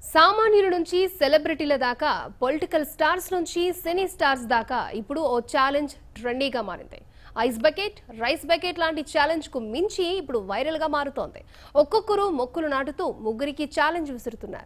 సామాన్యుల నుంచి సెలబ్రిటీల దాకా పొలిటికల్ స్టార్స్ నుంచి సినీ స్టార్స్ దాకా ఇప్పుడు ఓ ఛాలెంజ్ ట్రెండీగా మారింది ఐస్ బకెట్ రైస్ బకెట్ లాంటి ఛాలెంజ్ కు మించి ఇప్పుడు వైరల్ గా మారుతోంది ఒక్కొక్కరు మొక్కులు నాటుతూ ముగ్గురికి ఛాలెంజ్ విసురుతున్నారు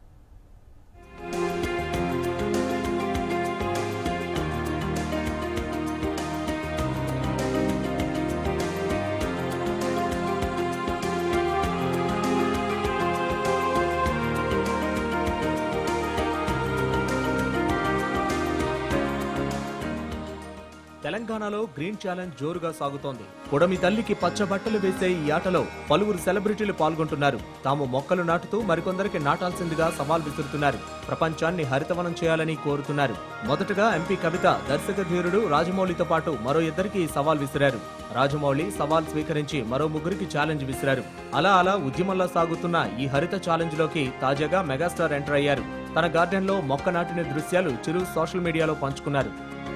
తెలంగాణలో గ్రీన్ ఛాలెంజ్ జోరుగా సాగుతోంది పొడమి తల్లికి పచ్చ బట్టలు వేసే ఈ ఆటలో పలువురు సెలబ్రిటీలు పాల్గొంటున్నారు తాము మొక్కలు నాటుతూ మరికొందరికి నాటాల్సిందిగా సవాల్ విసురుతున్నారు ప్రపంచాన్ని హరితవనం చేయాలని కోరుతున్నారు మొదటగా ఎంపీ కవిత దర్శక ధీరుడు రాజమౌళితో పాటు మరో ఇద్దరికి ఈ సవాల్ విసిరారు రాజమౌళి సవాల్ స్వీకరించి మరో ముగ్గురికి ఛాలెంజ్ విసిరారు అలా అలా ఉద్యమంలో సాగుతున్న ఈ హరిత ఛాలెంజ్ లోకి తాజాగా మెగాస్టార్ ఎంటర్ అయ్యారు తన గార్డెన్ లో మొక్క నాటిన దృశ్యాలు చిరు సోషల్ మీడియాలో పంచుకున్నారు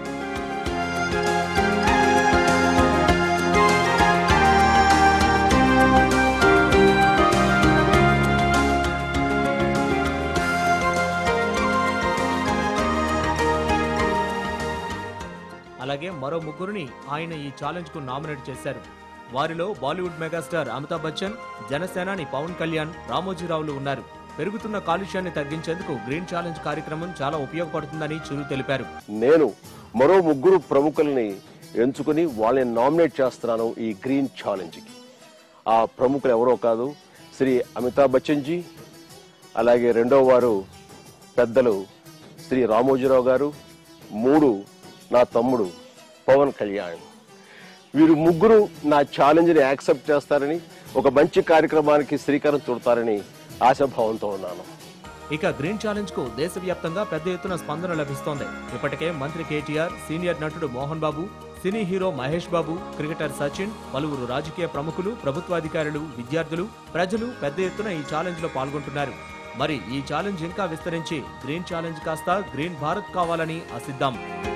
అలాగే మరో ముగ్గురిని ఆయన ఈ ఛాలెంజ్ కు నామినేట్ చేశారు వారిలో బాలీవుడ్ మెగాస్టార్ అమితాబ్ బచ్చన్ జనసేనాని పవన్ కళ్యాణ్ రామోజీరావులు ఉన్నారు పెరుగుతున్న కాలుష్యాన్ని తగ్గించేందుకు గ్రీన్ ఛాలెంజ్ కార్యక్రమం చాలా ఉపయోగపడుతుందని చిరు తెలిపారు నేను మరో ముగ్గురు ప్రముఖుల్ని ఎంచుకుని వాళ్ళని నామినేట్ చేస్తున్నాను ఈ గ్రీన్ ఛాలెంజ్కి ఆ ప్రముఖులు ఎవరో కాదు శ్రీ అమితాబ్ బచ్చన్ జీ అలాగే రెండో వారు పెద్దలు శ్రీ రామోజీరావు గారు మూడు నా తమ్ముడు పవన్ కళ్యాణ్ వీరు ముగ్గురు నా ఛాలెంజ్ని యాక్సెప్ట్ చేస్తారని ఒక మంచి కార్యక్రమానికి శ్రీకారం చుడతారని ఆశాభావంతో ఉన్నాను ఇక గ్రీన్ ఛాలెంజ్ కు దేశవ్యాప్తంగా పెద్ద ఎత్తున స్పందన లభిస్తోంది ఇప్పటికే మంత్రి కేటీఆర్ సీనియర్ నటుడు Mohan Babu cine hero Mahesh Babu cricketer Sachin పలువురు రాజకీయ ప్రముఖులు ప్రభుత్వాధికారులు విద్యార్థులు ప్రజలు పెద్ద ఎత్తున ఈ ఛాలెంజ్ లో పాల్గొంటున్నారు మరి ఈ ఛాలెంజ్ ఇంకా విస్తరించి గ్రీన్ ఛాలెంజ్ కాస్త గ్రీన్ భారత్ కావాలని ఆశిద్దాం